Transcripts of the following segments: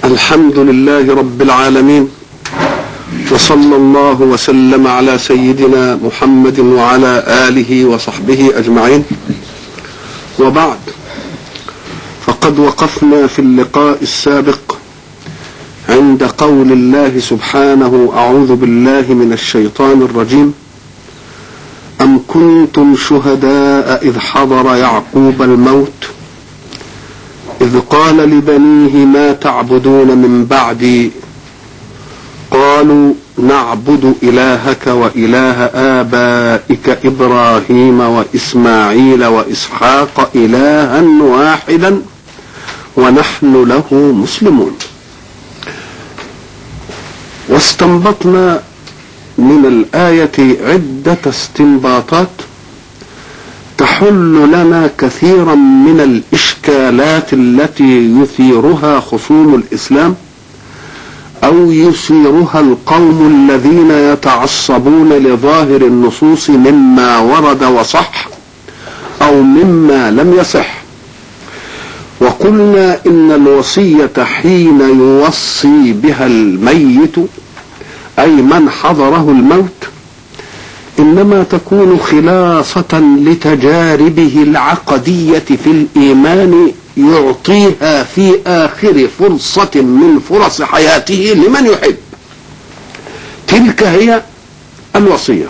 الحمد لله رب العالمين وصلى الله وسلم على سيدنا محمد وعلى اله وصحبه اجمعين وبعد فقد وقفنا في اللقاء السابق عند قول الله سبحانه اعوذ بالله من الشيطان الرجيم ام كنتم شهداء اذ حضر يعقوب الموت إذ قال لبنيه ما تعبدون من بعدي قالوا نعبد إلهك وإله آبائك إبراهيم وإسماعيل وإسحاق إلها واحدا ونحن له مسلمون واستنبطنا من الآية عدة استنباطات تحل لنا كثيرا من الاشكالات التي يثيرها خصوم الاسلام او يثيرها القوم الذين يتعصبون لظاهر النصوص مما ورد وصح او مما لم يصح وقلنا ان الوصيه حين يوصي بها الميت اي من حضره الموت انما تكون خلاصه لتجاربه العقديه في الايمان يعطيها في اخر فرصه من فرص حياته لمن يحب تلك هي الوصيه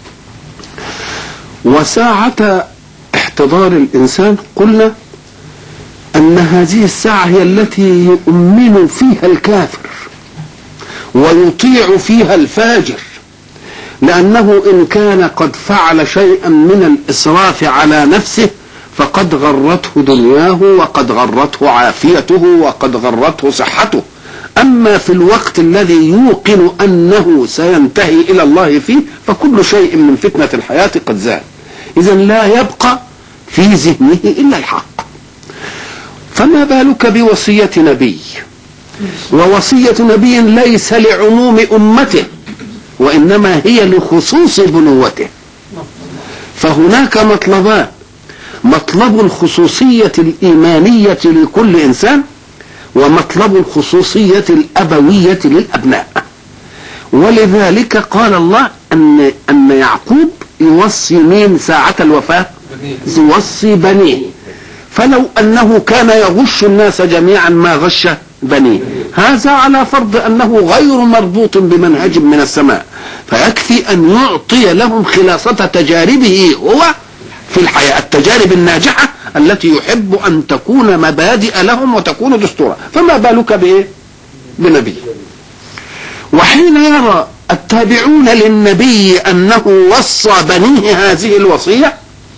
وساعه احتضار الانسان قلنا ان هذه الساعه هي التي يؤمن فيها الكافر ويطيع فيها الفاجر لأنه إن كان قد فعل شيئا من الإسراف على نفسه فقد غرته دنياه وقد غرته عافيته وقد غرته صحته أما في الوقت الذي يوقن أنه سينتهي إلى الله فيه فكل شيء من فتنة الحياة قد زال إذا لا يبقى في ذهنه إلا الحق فما بالك بوصية نبي ووصية نبي ليس لعموم أمته وإنما هي لخصوص بنوته فهناك مطلبان مطلب الخصوصية الإيمانية لكل إنسان ومطلب الخصوصية الأبوية للأبناء ولذلك قال الله أن أن يعقوب يوصي مين ساعة الوفاة يوصي بنيه فلو أنه كان يغش الناس جميعا ما غش بنيه هذا على فرض أنه غير مربوط بمنهج من السماء فيكفي أن يعطي لهم خلاصة تجاربه هو في الحياة التجارب الناجحة التي يحب أن تكون مبادئ لهم وتكون دستورا فما بالك بإيه بنبي وحين يرى التابعون للنبي أنه وصى بنيه هذه الوصية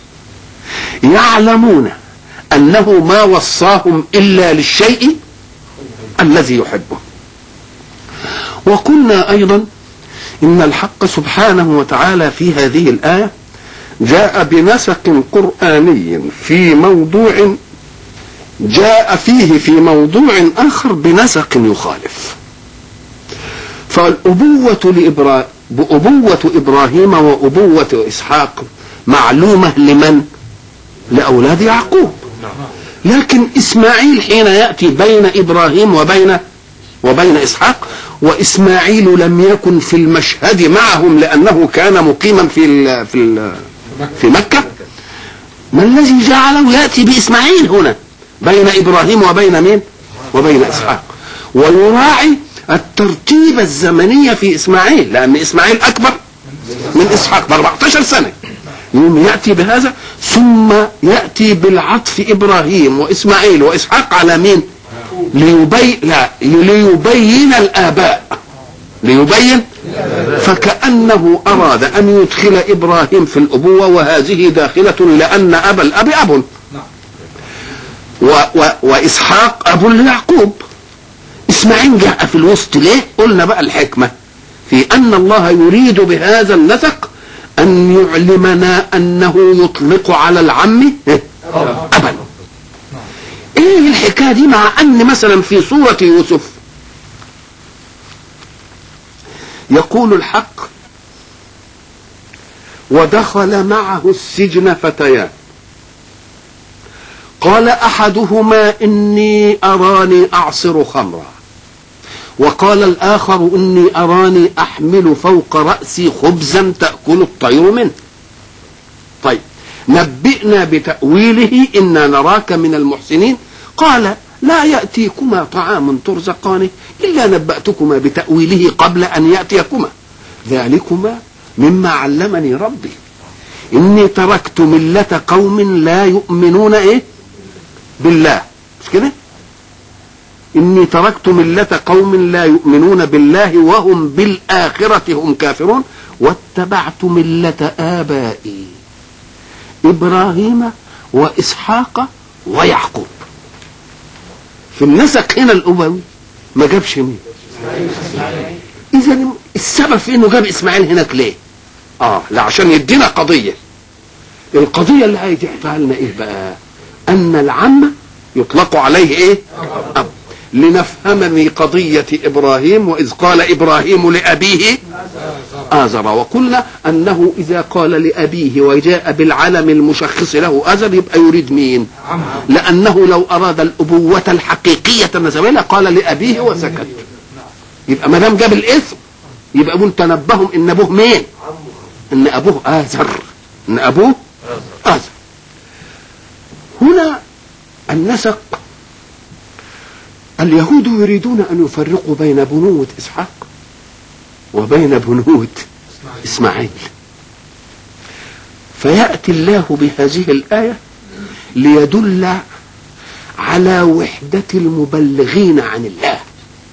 يعلمون أنه ما وصاهم إلا للشيء الذي يحبه وقلنا أيضا إن الحق سبحانه وتعالى في هذه الآية جاء بنسق قرآني في موضوع جاء فيه في موضوع آخر بنسق يخالف فالأبوة لإبرا... بأبوة إبراهيم وأبوة إسحاق معلومة لمن؟ لأولاد يعقوب لكن إسماعيل حين يأتي بين إبراهيم وبين وبين إسحاق وإسماعيل لم يكن في المشهد معهم لأنه كان مقيما في ال في ال في مكة ما الذي جعله يأتي بإسماعيل هنا بين إبراهيم وبين مين وبين إسحاق ويراعي الترتيب الزمنية في إسماعيل لأن إسماعيل أكبر من إسحاق ب 14 سنة يوم يأتي بهذا ثم يأتي بالعطف إبراهيم وإسماعيل وإسحاق على مين ليبين لا ليبين الآباء ليبين فكأنه أراد أن يدخل إبراهيم في الأبوة وهذه داخلة لأن أبا الأب أب و و وإسحاق أب ليعقوب إسماعيل جاء في الوسط ليه قلنا بقى الحكمة في أن الله يريد بهذا النسق أن يعلمنا أنه يطلق على العم أبا إيه الحكاية دي مع أن مثلا في سورة يوسف يقول الحق ودخل معه السجن فتيان قال احدهما اني اراني اعصر خمرا وقال الآخر إني أراني أحمل فوق رأسي خبزا تأكل الطير منه طيب نبئنا بتأويله إنا نراك من المحسنين قال لا يأتيكما طعام ترزقانه إلا نبأتكما بتأويله قبل أن يأتيكما ذلكما مما علمني ربي إني تركت ملة قوم لا يؤمنون إيه بالله مش كده إني تركت ملة قوم لا يؤمنون بالله وهم بالآخرة هم كافرون واتبعت ملة آبائي إبراهيم وإسحاق ويعقوب في النسق هنا الأبوي ما جابش مين إذا السبب في إنه جاب إسماعيل هناك ليه؟ آه لا عشان يدينا قضية القضية اللي هيتحكيها لنا إيه بقى؟ أن العم يطلق عليه إيه؟ أب لنفهم من قضية إبراهيم وإذ قال إبراهيم لأبيه آزر وقلنا أنه إذا قال لأبيه وجاء بالعلم المشخص له آزر يبقى يريد مين لأنه لو أراد الأبوة الحقيقية النسبية قال لأبيه وسكت يبقى ما دام جاب الاسم يبقى أبوه تنبههم إن أبوه مين إن أبوه آزر إن أبوه آزر هنا النسق اليهود يريدون أن يفرقوا بين بنوة إسحاق وبين بنوة إسماعيل فيأتي الله بهذه الآية ليدل على وحدة المبلغين عن الله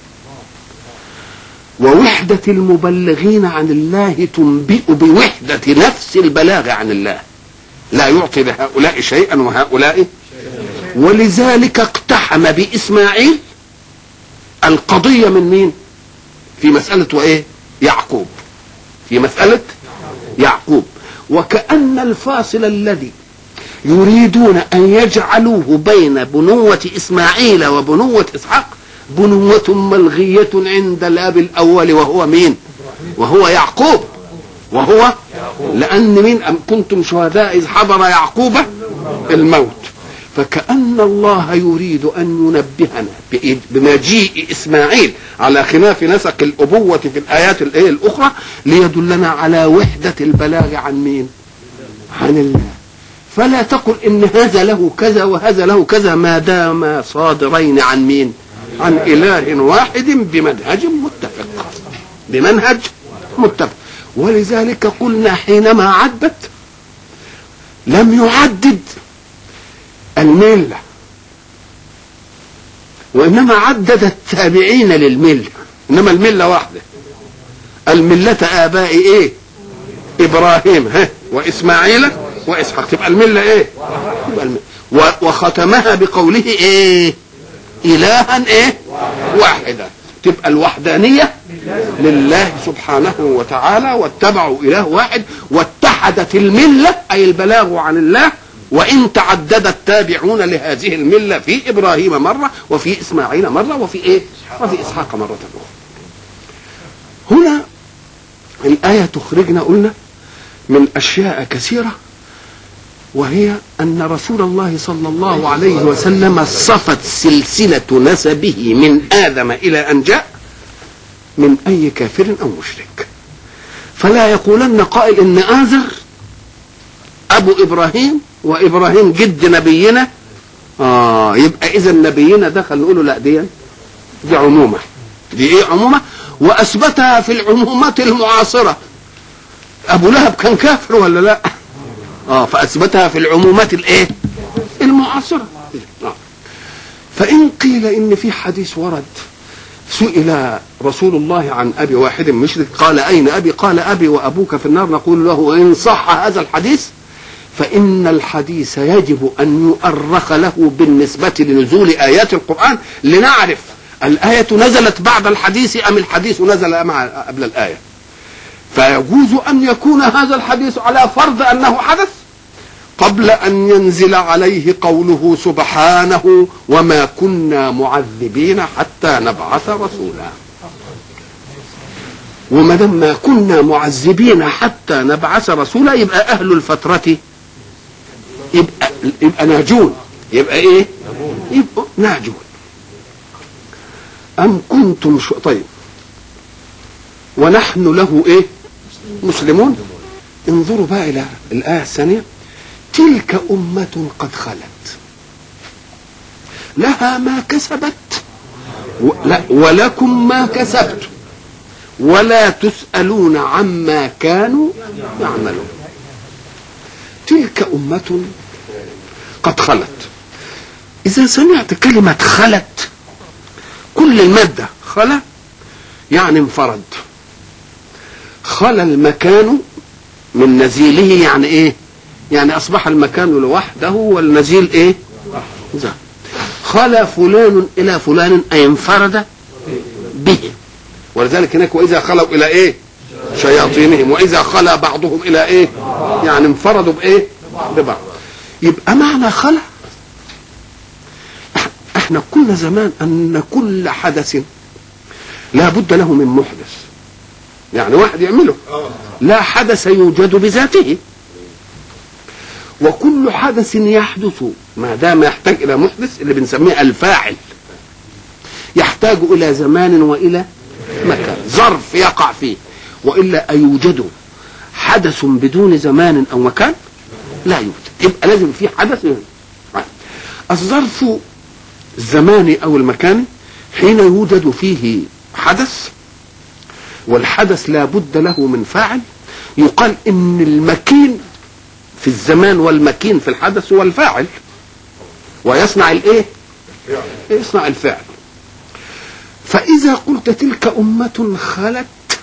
ووحدة المبلغين عن الله تنبئ بوحدة نفس البلاغ عن الله لا يعطي لهؤلاء شيئا وهؤلاء ولذلك اقتحم بإسماعيل القضية من مين في مسألة وإيه يعقوب في مسألة يعقوب وكأن الفاصل الذي يريدون أن يجعلوه بين بنوة إسماعيل وبنوة إسحاق بنوة ملغية عند الأب الأول وهو مين وهو يعقوب وهو لأن مين أم كنتم شهداء إذ حضر يعقوب الموت فكأن الله يريد أن ينبهنا بمجيء إسماعيل على خلاف نسق الأبوة في الآيات الإيه الأخرى ليدلنا على وحدة البلاغ عن مين عن الله فلا تقل إن هذا له كذا وهذا له كذا ما دام صادرين عن مين عن إله واحد بمنهج متفق بمنهج متفق ولذلك قلنا حينما عدت لم يعدد الملة وإنما عدد التابعين للملة إنما الملة واحدة الملة آباء إيه إبراهيم ها وإسماعيل وإسحاق تبقى الملة إيه تبقى الملة وختمها بقوله إيه إلها إيه واحدا تبقى الوحدانية لله سبحانه وتعالى واتبعوا إله واحد واتحدت الملة أي البلاغ عن الله وإن تعدد التابعون لهذه الملة في إبراهيم مرة وفي إسماعيل مرة وفي إيه وفي إسحاق مرة أخرى هنا الآية تخرجنا قلنا من أشياء كثيرة وهي أن رسول الله صلى الله عليه وسلم صفت سلسلة نسبه من آدم إلى أن جاء من أي كافر أو مشرك فلا يقولن قائل إن آزر أبو إبراهيم وإبراهيم جد نبينا آه يبقى إذا نبينا دخل نقول له لا دي دي عمومة دي إيه عمومة وأثبتها في العمومات المعاصرة أبو لهب كان كافر ولا لا؟ اه فاثبتها في العمومات الايه المعاصره آه. فان قيل ان في حديث ورد سئل رسول الله عن ابي واحد مشرك قال اين ابي قال ابي وابوك في النار نقول له ان صح هذا الحديث فان الحديث يجب ان يؤرخ له بالنسبه لنزول ايات القران لنعرف الايه نزلت بعد الحديث ام الحديث نزل مع قبل الايه فيجوز أن يكون هذا الحديث على فرض أنه حدث قبل أن ينزل عليه قوله سبحانه وما كنا معذبين حتى نبعث رسولا وما دام ما كنا معذبين حتى نبعث رسولا يبقى أهل الفترة يبقى يبقى ناجون يبقى إيه؟ يبقى ناجون أم كنتم شو طيب ونحن له إيه مسلمون انظروا بقى إلى الآية الثانية تلك أمة قد خلت لها ما كسبت و... لا ولكم ما كسبتم ولا تسألون عما كانوا يعملون تلك أمة قد خلت إذا سمعت كلمة خلت كل المادة خلا يعني انفرد خلا المكان من نزيله يعني ايه يعني اصبح المكان لوحده والنزيل ايه ذا خلا فلان الى فلان اي انفرد به ولذلك هناك واذا خلوا الى ايه شياطينهم واذا خلا بعضهم الى ايه يعني انفردوا بايه ببعض يبقى معنى خلا احنا قلنا زمان ان كل حدث لا بد له من محدث يعني واحد يعمله لا حدث يوجد بذاته وكل حدث يحدث ما دام يحتاج الى محدث اللي بنسميه الفاعل يحتاج الى زمان والى مكان ظرف يقع فيه والا ايوجد حدث بدون زمان او مكان لا يوجد يبقى لازم في حدث الظرف الزماني او المكاني حين يوجد فيه حدث والحدث لا بد له من فاعل يقال ان المكين في الزمان والمكين في الحدث هو الفاعل ويصنع الايه يصنع الفعل فاذا قلت تلك امه خلت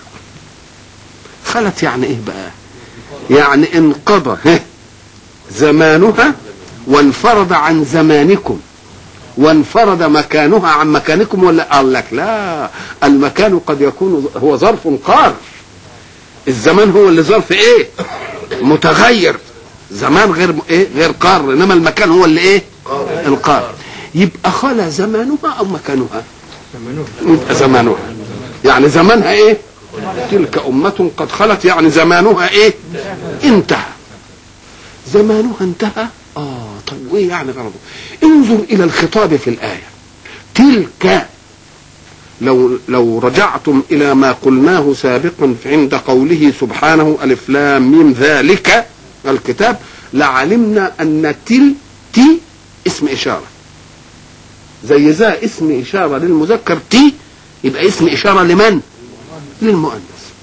خلت يعني ايه بقى يعني انقضى زمانها وانفرد عن زمانكم وانفرد مكانها عن مكانكم ولا قال لك لا المكان قد يكون هو ظرف قار الزمان هو اللي ظرف ايه متغير زمان غير ايه غير قار انما المكان هو اللي ايه القار يبقى خلا زمانها او مكانها يبقى زمانها يعني زمانها ايه تلك أمة قد خلت يعني زمانها ايه انتهى زمانها انتهى اه طيب وايه يعني غرضه انظر الى الخطاب في الآية تلك لو لو رجعتم الى ما قلناه سابقا عند قوله سبحانه الف لام ميم ذلك الكتاب لعلمنا ان تل تي اسم اشاره زي ذا اسم اشاره للمذكر تي يبقى اسم اشاره لمن للمؤنث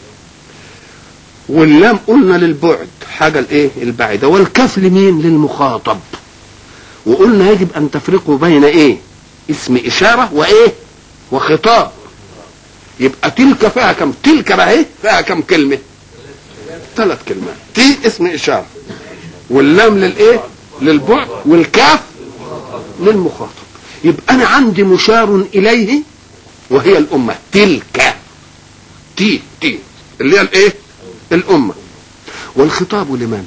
واللام قلنا للبعد حاجه الايه البعيده والكاف لمين للمخاطب وقلنا يجب ان تفرقوا بين ايه اسم اشاره وايه وخطاب يبقى تلك فيها كم تلك بقى ايه فيها كم كلمه ثلاث كلمات تي اسم اشاره واللام للايه للبعد والكاف للمخاطب يبقى انا عندي مشار اليه وهي الامه تلك تي تي اللي هي الايه الامه والخطاب لمن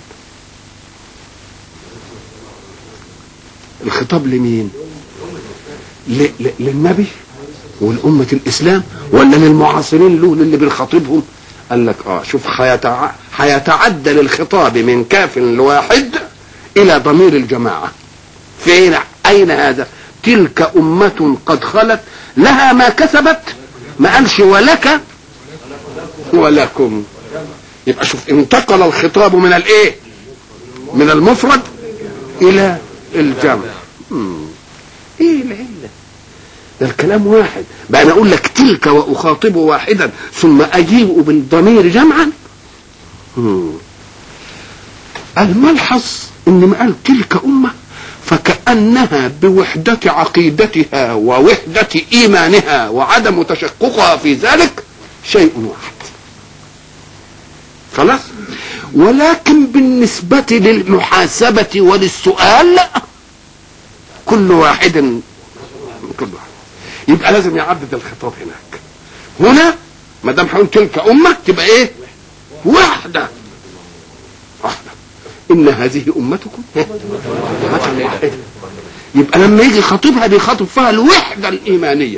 الخطاب لمين ل... ل... للنبي والأمة الإسلام ولا للمعاصرين له للي بنخاطبهم قال لك اه شوف هيتع... هيتعدل الخطاب من كاف لواحد إلى ضمير الجماعة فين أين هذا تلك أمة قد خلت لها ما كسبت ما قالش ولك ولكم يبقى شوف انتقل الخطاب من الايه من المفرد الى الجمع مم. ايه العله ده الكلام واحد بقى انا اقول لك تلك واخاطب واحدا ثم اجيب بالضمير جمعا مم. الملحظ ان ما قال تلك امه فكانها بوحده عقيدتها ووحده ايمانها وعدم تشققها في ذلك شيء واحد خلاص ولكن بالنسبة للمحاسبة وللسؤال كل واحد كل واحد يبقى لازم يعدد الخطاب هناك هنا ما دام هقول تلك أمة تبقى إيه؟ واحدة واحدة إن هذه أمتكم أمة واحدة يبقى لما يجي خطيبها بيخاطب فيها الوحدة الإيمانية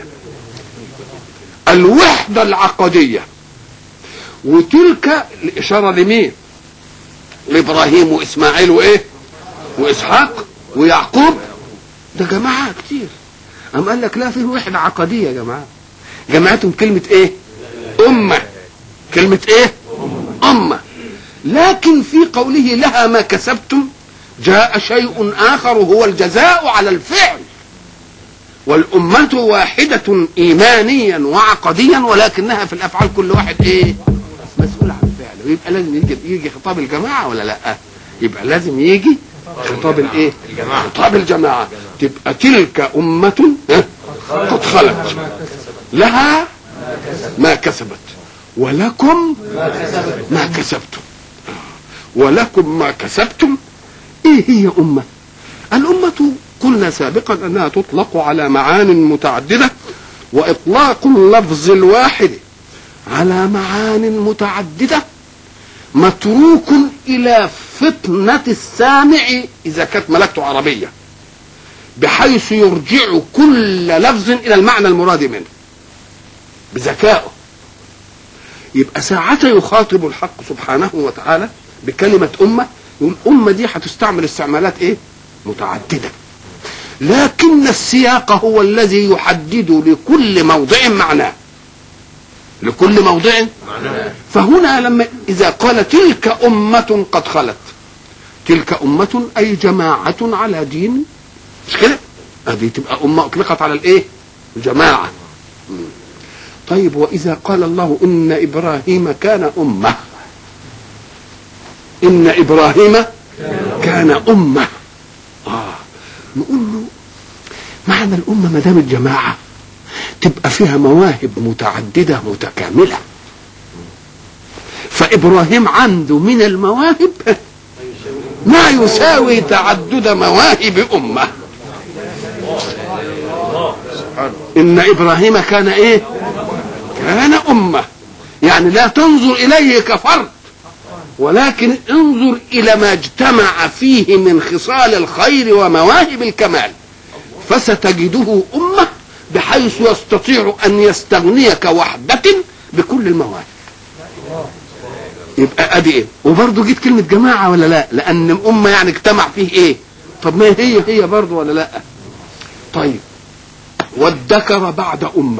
الوحدة العقدية وتلك الإشارة لمين لإبراهيم وإسماعيل وإيه وإسحاق ويعقوب ده جماعة كتير أم قال لك لا فيه وحدة عقدية يا جماعة جمعتهم كلمة ايه أمة كلمة ايه أمة لكن في قوله لها ما كسبتم جاء شيء آخر هو الجزاء على الفعل والأمة واحدة إيمانيا وعقديا ولكنها في الأفعال كل واحد إيه مسؤول عن فعله يبقى لازم يجي يجي خطاب الجماعة ولا لا يبقى لازم يجي خطاب الايه الجماعة. خطاب الجماعة تبقى تلك أمة ها، قد خلت لها ما كسبت ولكم ما كسبتم ولكم ما كسبتم ايه هي أمة الأمة قلنا سابقا أنها تطلق على معان متعددة وإطلاق اللفظ الواحد على معان متعددة متروك إلى فطنة السامع إذا كانت ملكته عربية بحيث يرجع كل لفظ إلى المعنى المراد منه بذكائه يبقى ساعة يخاطب الحق سبحانه وتعالى بكلمة أمة يقول أمة دي هتستعمل استعمالات إيه؟ متعددة لكن السياق هو الذي يحدد لكل موضع معناه لكل موضع معناه فهنا لما إذا قال تلك أمة قد خلت تلك أمة أي جماعة على دين مش كده؟ هذه تبقى أمة أطلقت على الإيه؟ الجماعة مم. طيب وإذا قال الله إن إبراهيم كان أمة إن إبراهيم كان أمة آه نقول له معنى الأمة ما دام الجماعة تبقى فيها مواهب متعددة متكاملة فإبراهيم عنده من المواهب ما يساوي تعدد مواهب أمة إن إبراهيم كان إيه كان أمة يعني لا تنظر إليه كفرد ولكن انظر إلى ما اجتمع فيه من خصال الخير ومواهب الكمال فستجده أمة بحيث يستطيع أن يستغنيك وحدة بكل المواهب يبقى ادي ايه وبرضه جيت كلمه جماعه ولا لا لان امه يعني اجتمع فيه ايه طب ما هي هي برضه ولا لا طيب وادكر بعد امه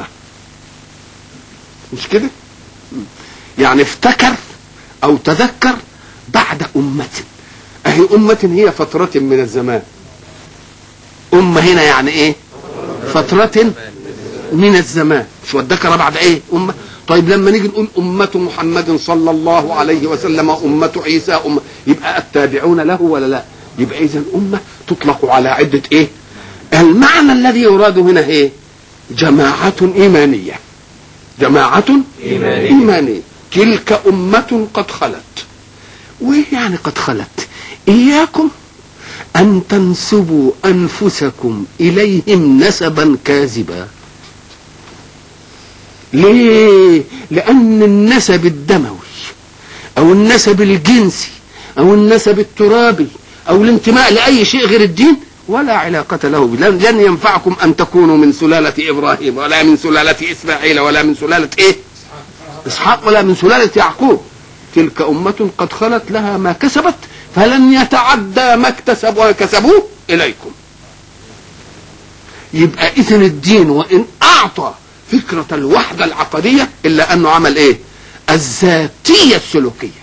مش كده يعني افتكر او تذكر بعد امه اهي امه هي فتره من الزمان امه هنا يعني ايه فتره من الزمان مش وادكر بعد ايه امه طيب لما نيجي نقول أمة محمد صلى الله عليه وسلم أمة عيسى أمة يبقى التابعون له ولا لا يبقى إذا أمة تطلق على عدة إيه المعنى الذي يراد هنا إيه جماعة إيمانية جماعة إيمانية. إيمانية تلك أمة قد خلت وإيه يعني قد خلت إياكم أن تنسبوا أنفسكم إليهم نسبا كاذبا ليه؟ لأن النسب الدموي أو النسب الجنسي أو النسب الترابي أو الانتماء لأي شيء غير الدين ولا علاقة له به لن لن ينفعكم أن تكونوا من سلالة إبراهيم ولا من سلالة إسماعيل ولا من سلالة إيه؟ إسحاق ولا من سلالة يعقوب تلك أمة قد خلت لها ما كسبت فلن يتعدى ما اكتسبوا وكسبوه إليكم يبقى إذن الدين وإن أعطى فكرة الوحدة العقدية إلا أنه عمل إيه الذاتية السلوكية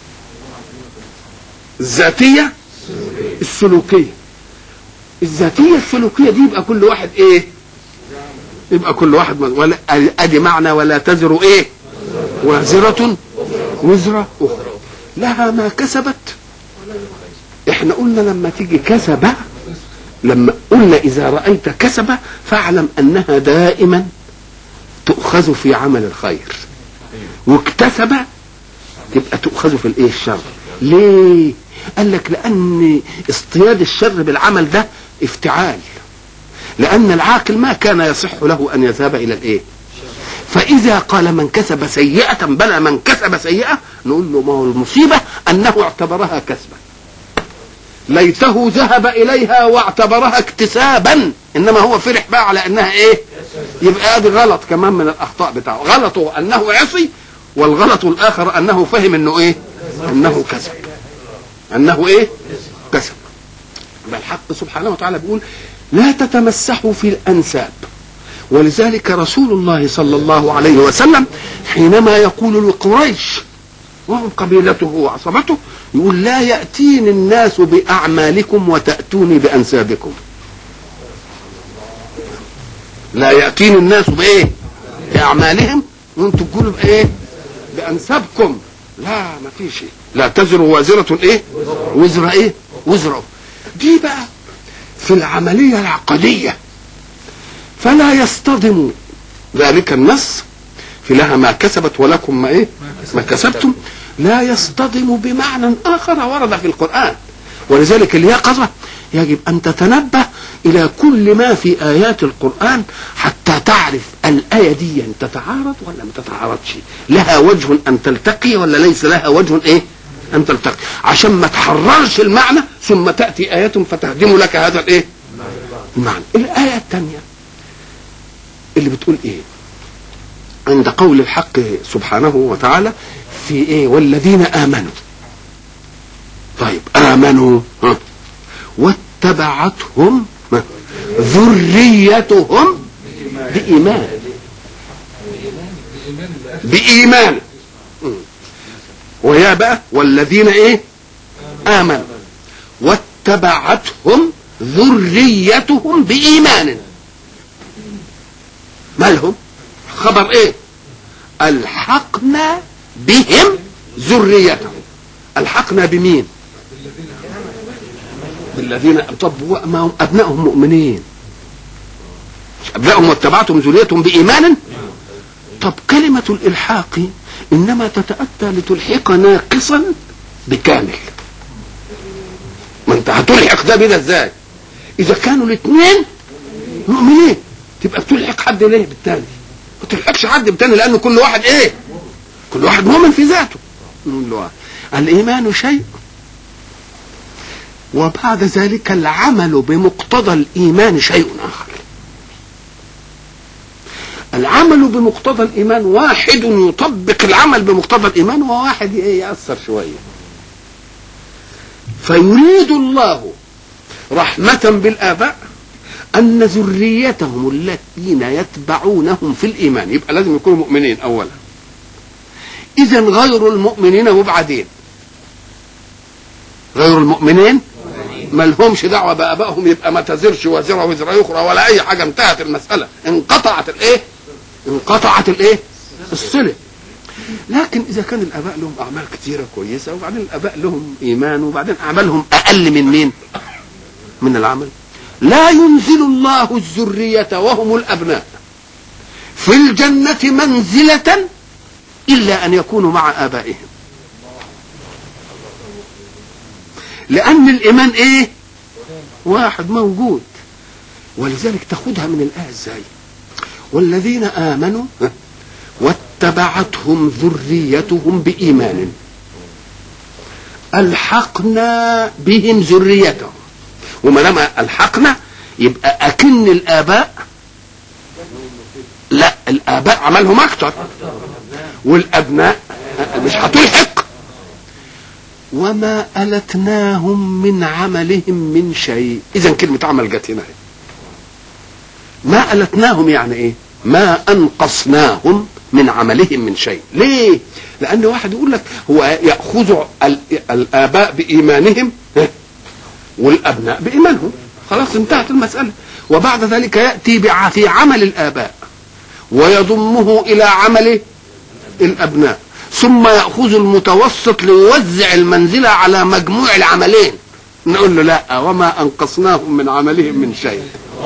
الذاتية السلوكية الذاتية السلوكية دي يبقى كل واحد إيه يبقى كل واحد من- ولا أدي معنى ولا تزر إيه وازرة وزر أخرى لها ما كسبت احنا قلنا لما تيجي كسب لما قلنا إذا رأيت كسب فاعلم أنها دائما تؤخذ في عمل الخير واكتسب تبقى تؤخذ في الايه الشر ليه قال لك لان اصطياد الشر بالعمل ده افتعال لان العاقل ما كان يصح له ان يذهب الى الايه فاذا قال من كسب سيئه بلى من كسب سيئه نقول له ما هو المصيبه انه اعتبرها كسبا ليته ذهب اليها واعتبرها اكتسابا انما هو فرح بقى على انها ايه يبقى ادي غلط كمان من الاخطاء بتاعه غلطه انه عصي والغلط الاخر انه فهم انه ايه انه كسب انه ايه كسب بل الحق سبحانه وتعالى بيقول لا تتمسحوا في الانساب ولذلك رسول الله صلى الله عليه وسلم حينما يقول لقريش وهم قبيلته وعصبته يقول لا يأتيني الناس بأعمالكم وتأتوني بأنسابكم لا يأتيني الناس بإيه بأعمالهم وانتم تقولوا بإيه بأنسابكم لا ما في شيء لا تزر وازرة إيه وزر إيه وزر دي بقى في العملية العقدية فلا يصطدم ذلك النص في لها ما كسبت ولكم ما ايه ما كسبتم لا يصطدم بمعنى اخر ورد في القران ولذلك اليقظه يجب ان تتنبه الى كل ما في ايات القران حتى تعرف الايه دي تتعارض ولا ما تتعارضش لها وجه ان تلتقي ولا ليس لها وجه ايه ان تلتقي عشان ما تحررش المعنى ثم تاتي ايات فتهدم لك هذا الايه المعنى الايه الثانيه اللي بتقول ايه عند قول الحق سبحانه وتعالى في ايه والذين امنوا طيب امنوا ها واتبعتهم ها ذريتهم بايمان بايمان م. ويا بقى والذين ايه امنوا واتبعتهم ذريتهم بايمان مالهم خبر ايه الحقنا بهم ذريتهم الحقنا بمين بالذين طب ما هم ابنائهم مؤمنين مش ابنائهم واتبعتهم ذريتهم بايمان طب كلمه الالحاق انما تتاتى لتلحق ناقصا بكامل ما انت هتلحق ده بده ازاي اذا كانوا الاثنين مؤمنين تبقى بتلحق حد ليه بالتاني ما تلحقش حد بالتاني لانه كل واحد ايه كل واحد مؤمن في ذاته الايمان شيء وبعد ذلك العمل بمقتضى الايمان شيء اخر العمل بمقتضى الايمان واحد يطبق العمل بمقتضى الايمان وواحد ياثر شويه فيريد الله رحمه بالاباء أن ذريتهم الذين يتبعونهم في الإيمان يبقى لازم يكونوا مؤمنين أولا إذا غير المؤمنين مبعدين غير المؤمنين ما لهمش دعوة بآبائهم يبقى ما تزرش وزرة وزرة أخرى ولا أي حاجة انتهت المسألة انقطعت الإيه؟ انقطعت الإيه؟ الصلة لكن إذا كان الآباء لهم أعمال كثيرة كويسة وبعدين الآباء لهم إيمان وبعدين أعمالهم أقل من مين؟ من العمل لا ينزل الله الذرية وهم الأبناء في الجنة منزلة إلا أن يكونوا مع آبائهم لأن الإيمان إيه واحد موجود ولذلك تاخدها من الآية إزاي والذين آمنوا واتبعتهم ذريتهم بإيمان ألحقنا بهم ذريتهم وما دام الحقنا يبقى اكن الاباء لا الاباء عملهم اكتر والابناء مش هتلحق وما التناهم من عملهم من شيء اذا كلمه عمل جت هنا ما التناهم يعني ايه ما انقصناهم من عملهم من شيء ليه لان واحد يقول لك هو ياخذ الاباء بايمانهم والابناء بايمانهم خلاص انتهت المساله وبعد ذلك ياتي في عمل الاباء ويضمه الى عمل الابناء ثم ياخذ المتوسط ليوزع المنزله على مجموع العملين نقول له لا وما انقصناهم من عملهم من شيء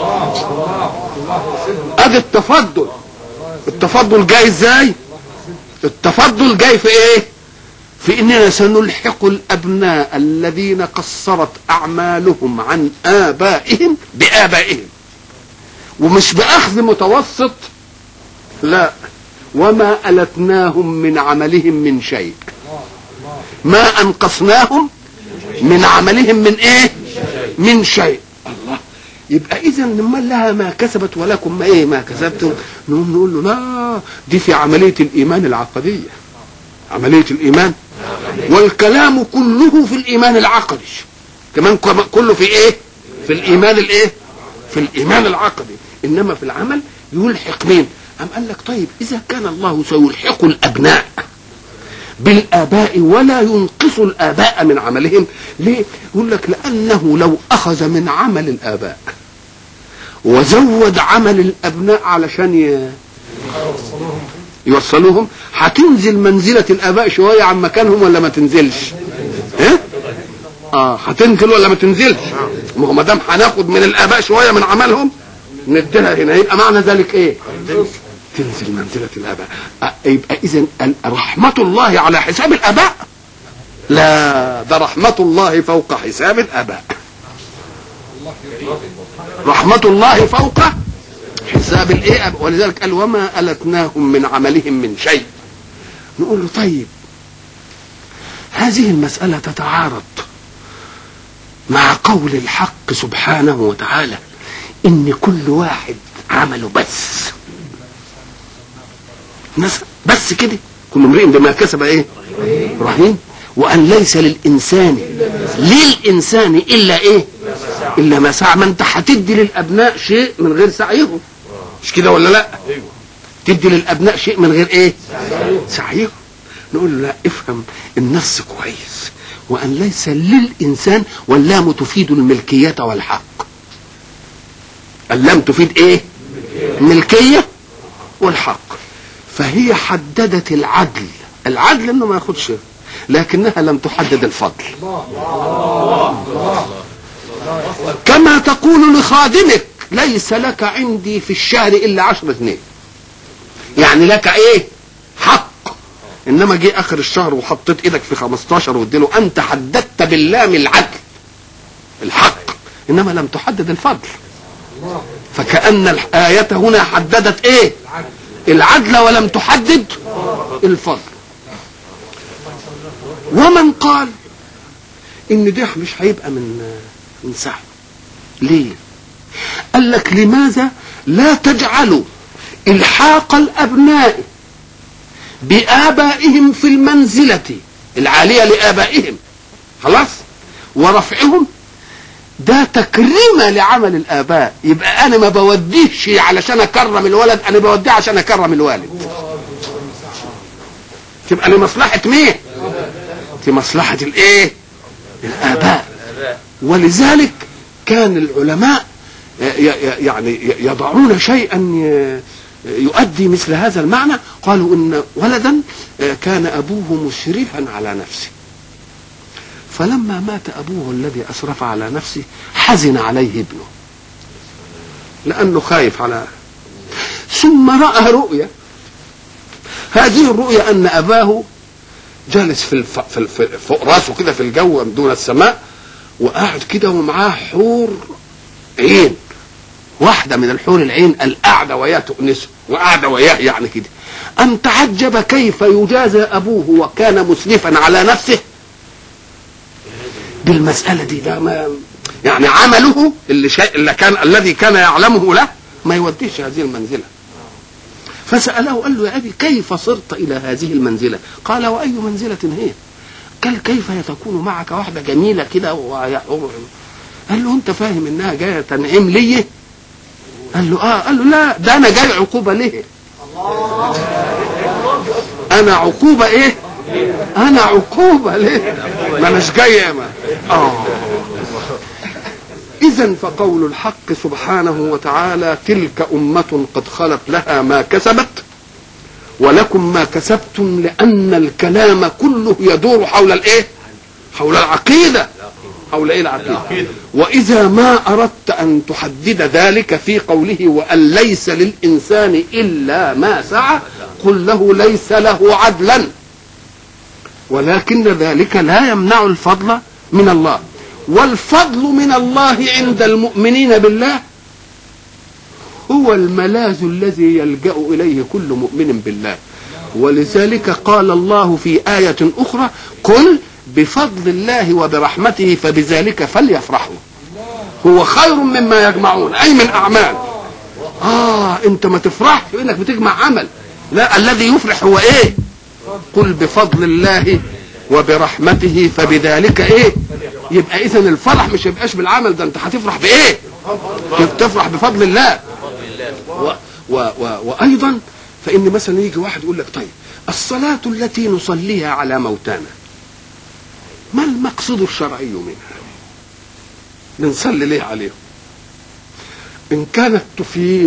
ادي التفضل التفضل جاي ازاي التفضل جاي في ايه في اننا سنلحق الابناء الذين قصرت اعمالهم عن ابائهم بابائهم ومش باخذ متوسط لا وما التناهم من عملهم من شيء ما انقصناهم من عملهم من ايه من شيء الله يبقى اذا لما لها ما كسبت ولكم ما ايه ما كسبتم نقوم نقول له لا دي في عمليه الايمان العقديه عمليه الايمان والكلام كله في الايمان العقدي كمان كله في ايه في الايمان الايه في الايمان العقدي انما في العمل يلحق مين أم قال لك طيب إذا كان الله سيلحق الأبناء بالآباء ولا ينقص الآباء من عملهم ليه يقول لك لأنه لو أخذ من عمل الآباء وزود عمل الأبناء علشان ي... يوصلوهم هتنزل منزلة الآباء شوية عن مكانهم ولا ما تنزلش ها؟ اه هتنزل ولا ما تنزلش ما هو ما دام هناخد من الآباء شوية من عملهم نديها هنا يبقى معنى ذلك ايه تنزل منزلة الآباء آه، يبقى إذا رحمة الله على حساب الآباء لا ده رحمة الله فوق حساب الآباء رحمة الله فوق حساب الايه ولذلك قال وما ألتناهم من عملهم من شيء نقول له طيب هذه المسألة تتعارض مع قول الحق سبحانه وتعالى إن كل واحد عمله بس ناس بس كده كل امرئ بما كسب ايه رهين وان ليس للانسان للانسان الا ايه الا ما سعى ما انت هتدي للابناء شيء من غير سعيهم مش كده ولا لا تدي للابناء شيء من غير ايه سعيهم نقول له لا افهم النص كويس وان ليس للانسان واللام تفيد الملكيه والحق اللام تفيد ايه ملكيه والحق فهي حددت العدل العدل انه ما ياخدش لكنها لم تحدد الفضل كما تقول لخادمك ليس لك عندي في الشهر الا عشرة جنيه يعني لك ايه حق انما جه اخر الشهر وحطيت ايدك في 15 واديله انت حددت باللام العدل الحق انما لم تحدد الفضل فكأن الآية هنا حددت ايه العدل ولم تحدد الفضل ومن قال ان ده مش هيبقى من من سعي ليه قال لك لماذا لا تجعلوا الحاق الابناء بابائهم في المنزله العاليه لابائهم خلاص ورفعهم ده تكريمة لعمل الآباء يبقى أنا ما بوديش علشان أكرم الولد أنا بوديه عشان أكرم الوالد تبقى لمصلحة مين؟ في مصلحة الإيه؟ الآباء ولذلك كان العلماء يعني يضعون شيئا يؤدي مثل هذا المعنى قالوا إن ولدا كان أبوه مسرفا على نفسه فلما مات أبوه الذي أسرف على نفسه حزن عليه ابنه لأنه خايف على ثم رأى رؤيا هذه الرؤيا أن أباه جالس في, الف... في الف... فوق راسه كده في الجو دون السماء وقاعد كده ومعاه حور عين واحدة من الحور العين القاعدة وياه تؤنسه وقاعدة وياه يعني كده أم تعجب كيف يجازى أبوه وكان مسرفا على نفسه بالمسألة دي ده ما يعني عمله اللي, شيء اللي كان الذي كان يعلمه له ما يوديش هذه المنزلة فسأله قال له يا أبي كيف صرت إلى هذه المنزلة قال وأي منزلة هي قال كيف تكون معك واحدة جميلة كده و... قال له أنت فاهم إنها جاية تنعيم ليه قال له آه قال له لا ده أنا جاي عقوبة ليه أنا عقوبة إيه أنا عقوبة ليه ما مش جاي ما آه إذا فقول الحق سبحانه وتعالى تلك أمة قد خلت لها ما كسبت ولكم ما كسبتم لأن الكلام كله يدور حول الإيه؟ حول العقيدة حول إيه العقيدة؟ وإذا ما أردت أن تحدد ذلك في قوله وأن ليس للإنسان إلا ما سعى قل له ليس له عدلا ولكن ذلك لا يمنع الفضل من الله والفضل من الله عند المؤمنين بالله هو الملاذ الذي يلجا اليه كل مؤمن بالله ولذلك قال الله في ايه اخرى قل بفضل الله وبرحمته فبذلك فليفرحوا هو خير مما يجمعون اي من اعمال اه انت ما تفرحش انك بتجمع عمل لا الذي يفرح هو ايه قل بفضل الله وبرحمته فبذلك ايه يبقى اذا الفرح مش يبقاش بالعمل ده انت هتفرح بايه تفرح بفضل الله و و و وايضا فان مثلا يجي واحد يقول لك طيب الصلاه التي نصليها على موتانا ما المقصود الشرعي منها بنصلي ليه عليهم ان كانت تفيد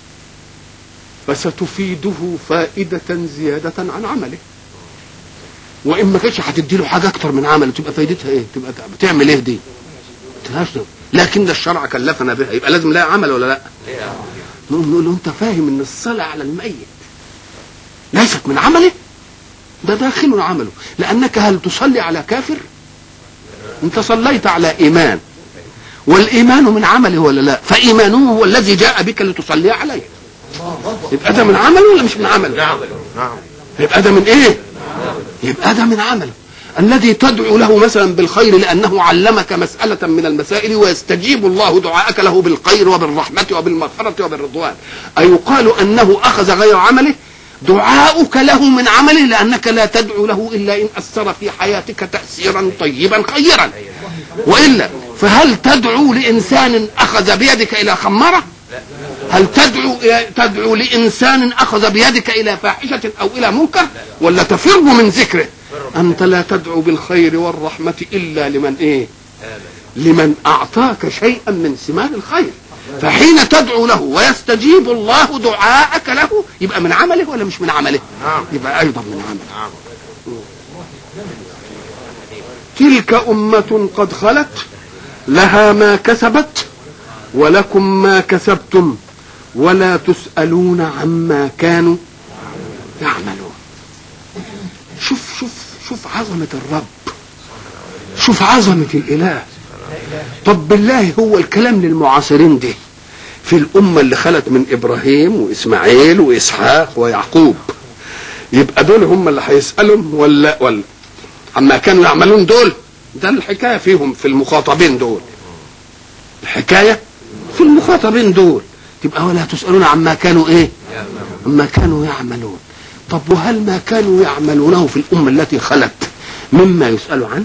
فستفيده فائدة زيادة عن عمله وإن ما كانتش هتدي له حاجة أكتر من عمله تبقى فايدتها إيه؟ تبقى بتعمل إيه دي؟ تلهاش لكن ده الشرع كلفنا بها يبقى لازم لها عمل ولا لا؟ نقول له أنت فاهم إن الصلاة على الميت ليست من عمله؟ ده داخل عمله لأنك هل تصلي على كافر؟ أنت صليت على إيمان والإيمان من عمله ولا لا؟ فإيمانه هو الذي جاء بك لتصلي عليه يبقى ده من عمله ولا مش من عمله؟ نعم يبقى ده من ايه؟ يبقى ده من عمله الذي تدعو له مثلا بالخير لانه علمك مساله من المسائل ويستجيب الله دعاءك له بالخير وبالرحمه وبالمغفره وبالرضوان ايقال انه اخذ غير عمله دعاؤك له من عمله لانك لا تدعو له الا ان اثر في حياتك تاثيرا طيبا خيرا والا فهل تدعو لانسان اخذ بيدك الى خمره هل تدعو تدعو لانسان اخذ بيدك الى فاحشه او الى منكر ولا تفر من ذكره انت لا تدعو بالخير والرحمه الا لمن ايه لمن اعطاك شيئا من ثمار الخير فحين تدعو له ويستجيب الله دعاءك له يبقى من عمله ولا مش من عمله نعم. يبقى ايضا من عمله نعم تلك أمة قد خلت لها ما كسبت ولكم ما كسبتم ولا تسألون عما كانوا يعملون شوف شوف شوف عظمة الرب شوف عظمة الإله طب بالله هو الكلام للمعاصرين دي في الأمة اللي خلت من إبراهيم وإسماعيل وإسحاق ويعقوب يبقى دول هم اللي هيسألهم ولا ولا عما كانوا يعملون دول ده الحكاية فيهم في المخاطبين دول الحكاية في المخاطبين دول تبقى ولا تسألون عما كانوا ايه عما كانوا يعملون طب وهل ما كانوا يعملونه في الأمة التي خلت مما يسأل عنه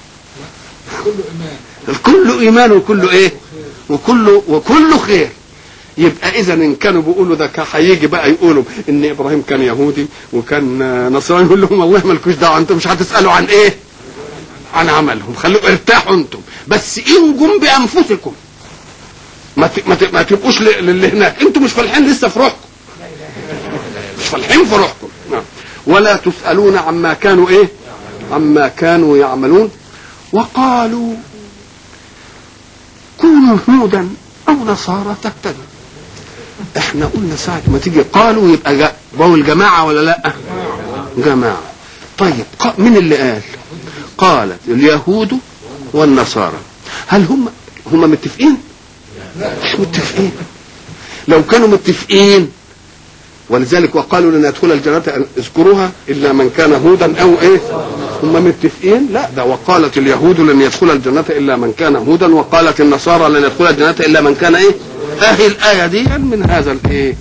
الكل إيمان وكله إيه وكله وكله خير يبقى اذا ان كانوا بيقولوا ده كان هيجي بقى يقولوا ان ابراهيم كان يهودي وكان نصراني يقول لهم والله مالكوش دعوه انتم مش هتسالوا عن ايه؟ عن عملهم خلوا ارتاحوا انتم بس انجم بانفسكم ما ت- ما ت- ما تبقوش ل- للي هناك انتم مش فالحين لسه في روحكم مش فالحين في روحكم نعم. ولا تسالون عما كانوا ايه؟ عما كانوا يعملون وقالوا كونوا هودا او نصارى تهتدوا احنا قلنا ساعة ما تيجي قالوا يبقى جاء واو الجماعة ولا لا جماعة طيب ق- مين اللي قال قالت اليهود والنصارى هل هم هم متفقين مش متفقين لو كانوا متفقين ولذلك وقالوا لن يدخل الجنة اذكروها إلا من كان هودا أو إيه هم متفقين لا ده وقالت اليهود لن يدخل الجنة إلا من كان هودا وقالت النصارى لن يدخل الجنة إلا من كان إيه أهي الآية دي من هذا الإيه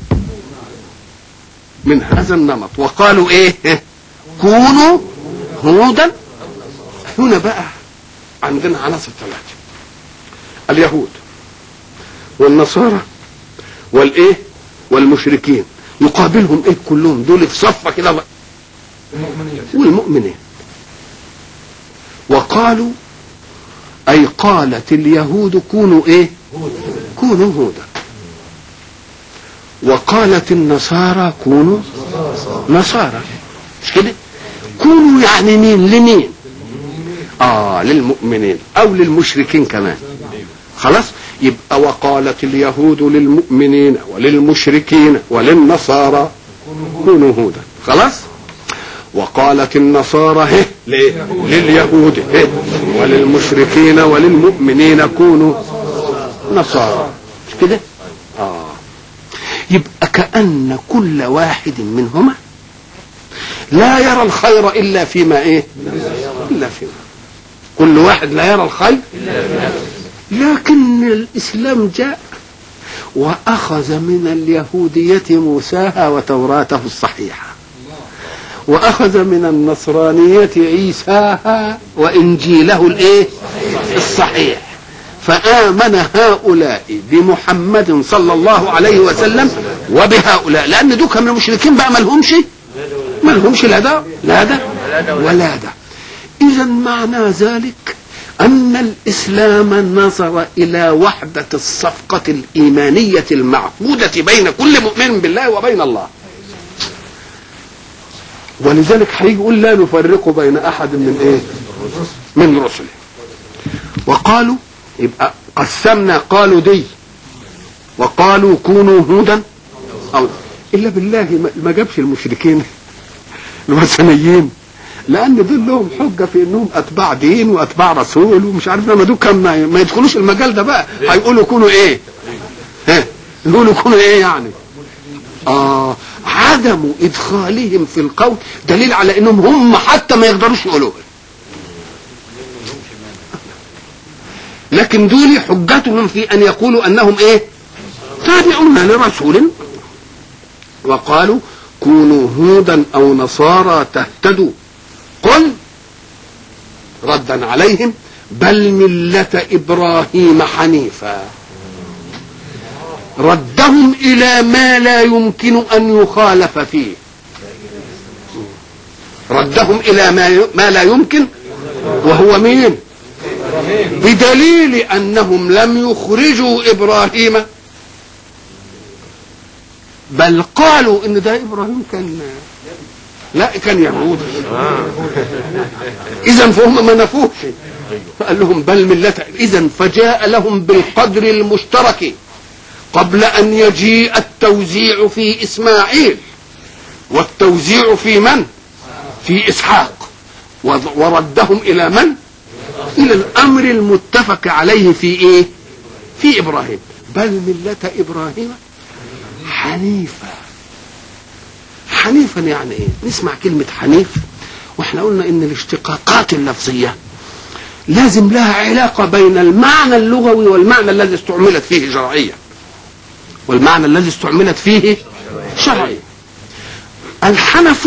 من هذا النمط وقالوا إيه كونوا هودا هنا بقى عندنا عناصر ثلاثة اليهود والنصارى والايه والمشركين يقابلهم ايه كلهم دول في صفه كده بقى. والمؤمنين وقالوا اي قالت اليهود كونوا ايه كونوا هودا وقالت النصارى كونوا نصارى مش كده كونوا يعني مين لمين اه للمؤمنين او للمشركين كمان خلاص يبقى وقالت اليهود للمؤمنين وللمشركين وللنصارى كونوا هودا خلاص وقالت النصارى هه ليه؟ لليهود هه وللمشركين وللمؤمنين كونوا نصارى مش كده اه يبقى كأن كل واحد منهما لا يرى الخير إلا فيما إيه إلا فيما كل واحد لا يرى الخير لكن الإسلام جاء وأخذ من اليهودية موساها وتوراته الصحيحة وأخذ من النصرانية عيساها وإنجيله الإيه الصحيح فآمن هؤلاء بمحمد صلى الله عليه وسلم وبهؤلاء لان دوك من المشركين بقى ما لهمش ما لهمش لا ده لا ده ولا ده اذا معنى ذلك ان الاسلام نظر الى وحده الصفقه الايمانيه المعقوده بين كل مؤمن بالله وبين الله ولذلك هيجي يقول لا نفرق بين احد من ايه من رسله وقالوا يبقى قسمنا قالوا دي وقالوا كونوا هودا أو إلا بالله ما- ما جابش المشركين الوثنيين لأن دول لهم حجة في إنهم أتباع دين وأتباع رسول ومش عارف لما دول كان ما ما يدخلوش المجال ده بقى هيقولوا كونوا إيه؟ ها يقولوا كونوا إيه يعني؟ آه عدم إدخالهم في القول دليل على إنهم هم حتى ما يقدروش يقولوها لكن دول حجتهم في ان يقولوا انهم ايه تابعون لرسول وقالوا كونوا هودا او نصارى تهتدوا قل ردا عليهم بل ملة ابراهيم حنيفا ردهم الى ما لا يمكن ان يخالف فيه ردهم الى ما ما لا يمكن وهو مين بدليل انهم لم يخرجوا ابراهيم بل قالوا ان ده ابراهيم كان لا كان يهودي اذا فهم ما نفوش فقال لهم بل ملة اذا فجاء لهم بالقدر المشترك قبل ان يجيء التوزيع في اسماعيل والتوزيع في من في اسحاق وردهم الى من الى الامر المتفق عليه في ايه في ابراهيم بل مله ابراهيم حنيفا حنيفا يعني ايه نسمع كلمه حنيف واحنا قلنا ان الاشتقاقات اللفظيه لازم لها علاقه بين المعنى اللغوي والمعنى الذي استعملت فيه شرعيا والمعنى الذي استعملت فيه شرعيا الحنف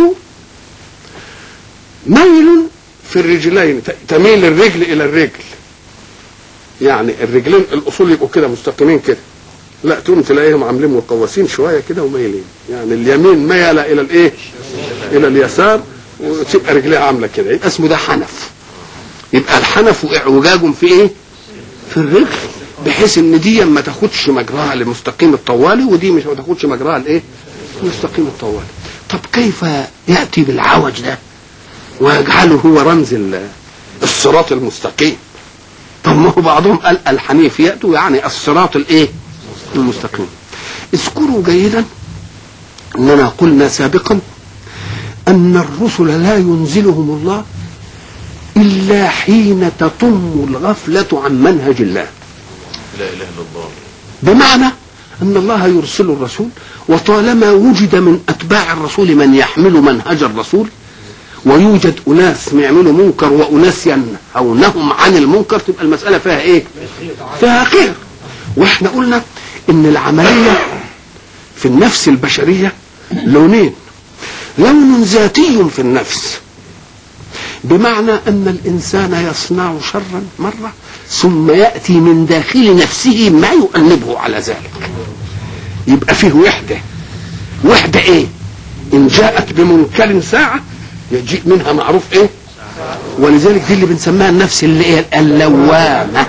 ميل في الرجلين تميل الرجل الى الرجل يعني الرجلين الاصول يبقوا كده مستقيمين كده لا تقوم تلاقيهم عاملين مقوسين شويه كده ومايلين يعني اليمين ميل الى الايه الى اليسار وتبقى رجليها عامله كده يبقى اسمه ده حنف يبقى الحنف اعوجاج في ايه في الرجل بحيث ان دي ما تاخدش مجراها لمستقيم الطوالي ودي مش ما تاخدش مجراها لايه مستقيم الطوالي طب كيف ياتي بالعوج ده ويجعله هو رمز الصراط المستقيم طب ما هو بعضهم قال الحنيف يأتوا يعني الصراط الايه المستقيم اذكروا جيدا اننا قلنا سابقا ان الرسل لا ينزلهم الله الا حين تطم الغفله عن منهج الله لا اله الا الله بمعنى ان الله يرسل الرسول وطالما وجد من اتباع الرسول من يحمل منهج الرسول ويوجد اناس يعملوا منكر واناس ينهونهم عن المنكر تبقى المساله فيها ايه؟ فيها خير واحنا قلنا ان العمليه في النفس البشريه لونين لون ذاتي في النفس بمعنى ان الانسان يصنع شرا مره ثم ياتي من داخل نفسه ما يؤنبه على ذلك يبقى فيه وحده وحده ايه ان جاءت بمنكر ساعه يجيء منها معروف ايه ولذلك دي اللي بنسميها النفس اللي ايه اللوامه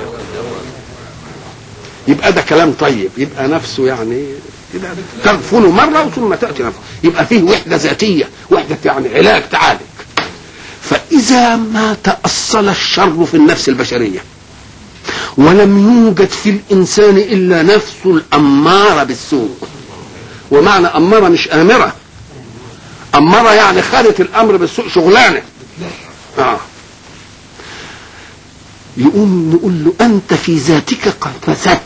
يبقى ده كلام طيب يبقى نفسه يعني كده تغفل مره ثم تاتي نفسه يبقى فيه وحده ذاتيه وحده يعني علاج تعالج فاذا ما تاصل الشر في النفس البشريه ولم يوجد في الانسان الا نفسه الاماره بالسوء ومعنى اماره مش امره أمرة يعني خدت الأمر بالسوء شغلانة آه. يقوم نقول له أنت في ذاتك قد فسدت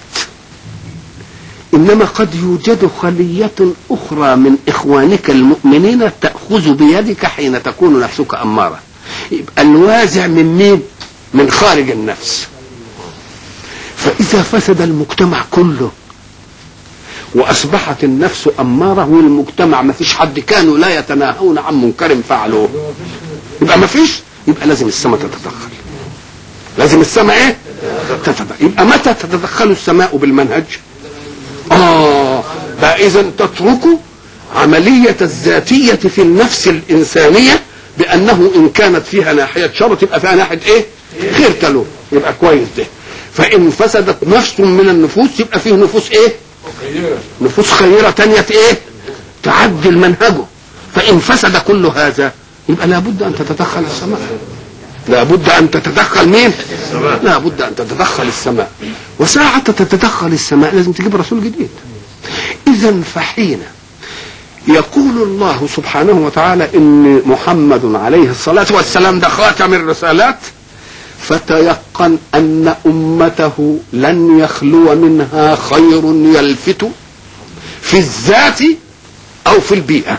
إنما قد يوجد خلية أخرى من إخوانك المؤمنين تأخذ بيدك حين تكون نفسك أمارة يبقى الوازع من مين؟ من خارج النفس فإذا فسد المجتمع كله واصبحت النفس اماره والمجتمع ما فيش حد كانوا لا يتناهون عن منكر فعلوه يبقى ما فيش يبقى لازم السماء تتدخل لازم السماء ايه تتدخل يبقى متى تتدخل السماء بالمنهج اه بقى اذا تتركوا عملية الذاتية في النفس الإنسانية بأنه إن كانت فيها ناحية شر تبقى فيها ناحية إيه؟ خير تلو يبقى كويس ده فإن فسدت نفس من النفوس يبقى فيه نفوس إيه؟ نفوس خيرة تانية إيه؟ تعدل منهجه فإن فسد كل هذا يبقى لابد أن تتدخل السماء لابد أن تتدخل مين؟ لابد أن تتدخل السماء وساعة تتدخل السماء لازم تجيب رسول جديد إذا فحين يقول الله سبحانه وتعالى ان محمد عليه الصلاه والسلام ده خاتم الرسالات فتيقن ان امته لن يخلو منها خير يلفت في الذات او في البيئه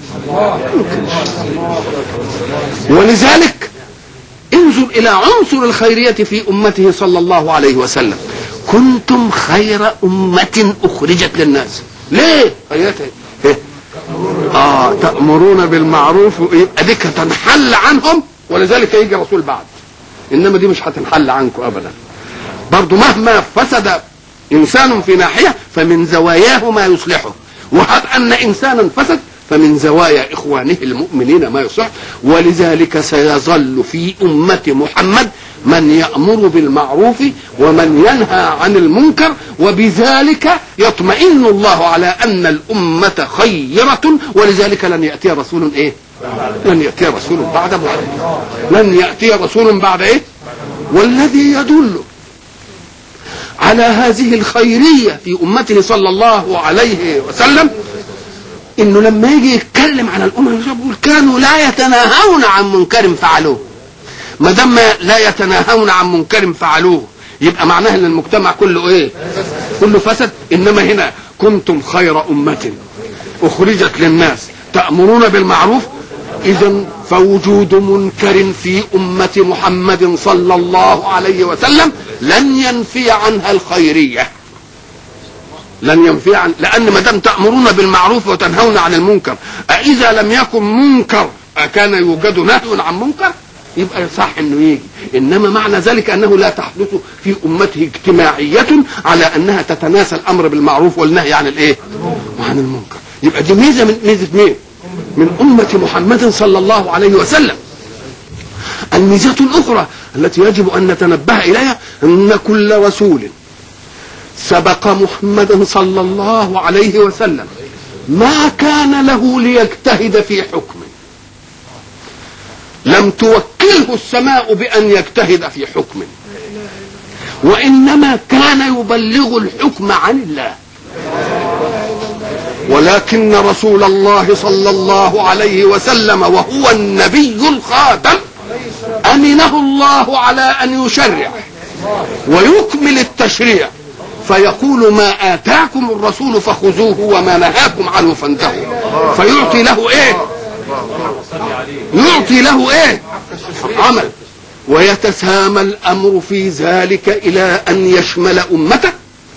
ولذلك انظر الى عنصر الخيريه في امته صلى الله عليه وسلم كنتم خير امه اخرجت للناس ليه خيرتها إيه؟ اه تأمرون بالمعروف يبقى ديك هتنحل عنهم ولذلك يجي رسول بعد انما دي مش هتنحل عنكم ابدا برضو مهما فسد انسان في ناحيه فمن زواياه ما يصلحه وهب ان انسانا فسد فمن زوايا اخوانه المؤمنين ما يصلح ولذلك سيظل في امه محمد من يامر بالمعروف ومن ينهى عن المنكر وبذلك يطمئن الله على ان الامه خيره ولذلك لن ياتي رسول ايه؟ لن ياتي رسول بعد محمد لن ياتي رسول بعد ايه؟ والذي يدل على هذه الخيريه في امته صلى الله عليه وسلم انه لما يجي يتكلم عن الامم يقول كانوا لا يتناهون عن منكر فعلوه ما دام لا يتناهون عن منكر فعلوه يبقى معناه ان المجتمع كله ايه كله فسد انما هنا كنتم خير امه اخرجت للناس تامرون بالمعروف اذا فوجود منكر في امه محمد صلى الله عليه وسلم لن ينفي عنها الخيريه لن ينفي عن لان ما دام تامرون بالمعروف وتنهون عن المنكر أإذا لم يكن منكر أكان يوجد نهي عن منكر يبقى صح انه يجي انما معنى ذلك انه لا تحدث في امته اجتماعيه على انها تتناسى الامر بالمعروف والنهي عن الايه وعن المنكر يبقى دي ميزه من ميزه مين من امه محمد صلى الله عليه وسلم الميزه الاخرى التي يجب ان نتنبه اليها ان كل رسول سبق محمدا صلى الله عليه وسلم ما كان له ليجتهد في حكم لم توكله السماء بأن يجتهد في حكم وإنما كان يبلغ الحكم عن الله ولكن رسول الله صلى الله عليه وسلم وهو النبي الخاتم أمنه الله على أن يشرع ويكمل التشريع فيقول ما آتاكم الرسول فخذوه وما نهاكم عنه فانتهوا فيعطي له إيه يعطي له ايه عمل ويتسامى الامر في ذلك الى ان يشمل امته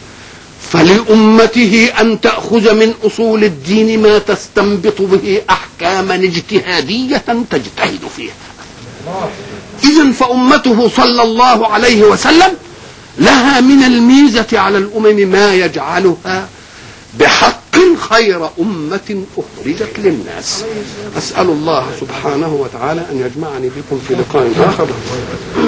فلامته ان تاخذ من اصول الدين ما تستنبط به احكاما اجتهاديه تجتهد فيها اذا فامته صلى الله عليه وسلم لها من الميزه على الامم ما يجعلها بحق خير أمة أخرجت للناس أسأل الله سبحانه وتعالى أن يجمعني بكم في لقاء آخر